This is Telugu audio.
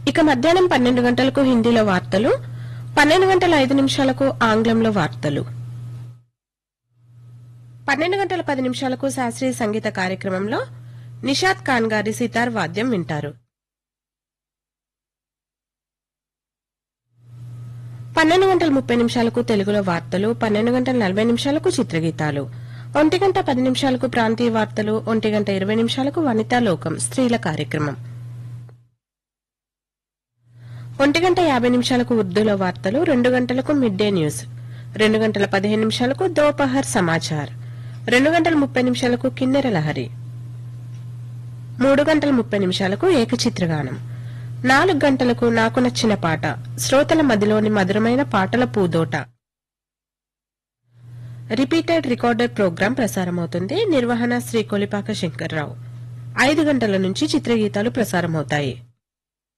ఇక మధ్యాహ్నం పన్నెండు గంటలకు హిందీలో వార్తలు పన్నెండు గంటల ఐదు నిమిషాలకు ఆంగ్లంలో వార్తలు పన్నెండు గంటల పది నిమిషాలకు శాస్త్రీయ సంగీత కార్యక్రమంలో నిషాద్ ఖాన్ గారి సితార్ వాద్యం వింటారు పన్నెండు గంటల ముప్పై నిమిషాలకు తెలుగులో వార్తలు పన్నెండు గంటల నలభై నిమిషాలకు చిత్రగీతాలు ఒంటి గంట పది నిమిషాలకు ప్రాంతీయ వార్తలు ఒంటి గంట ఇరవై నిమిషాలకు వనితా లోకం స్త్రీల కార్యక్రమం ఒంటి గంట యాభై నిమిషాలకు ఉర్దూలో వార్తలు రెండు గంటలకు మిడ్ డే న్యూస్ రెండు గంటల పదిహేను నిమిషాలకు దోపహర్ సమాచార్ రెండు గంటల ముప్పై నిమిషాలకు కిన్నెర లహరి మూడు గంటల ముప్పై నిమిషాలకు ఏకచిత్రగానం నాలుగు గంటలకు నాకు నచ్చిన పాట శ్రోతల మదిలోని మధురమైన పాటల పూదోట రిపీటెడ్ రికార్డర్ ప్రోగ్రాం ప్రసారమవుతుంది నిర్వహణ శ్రీ కొలిపాక శంకర్రావు ఐదు గంటల నుంచి చిత్రగీతాలు ప్రసారమవుతాయి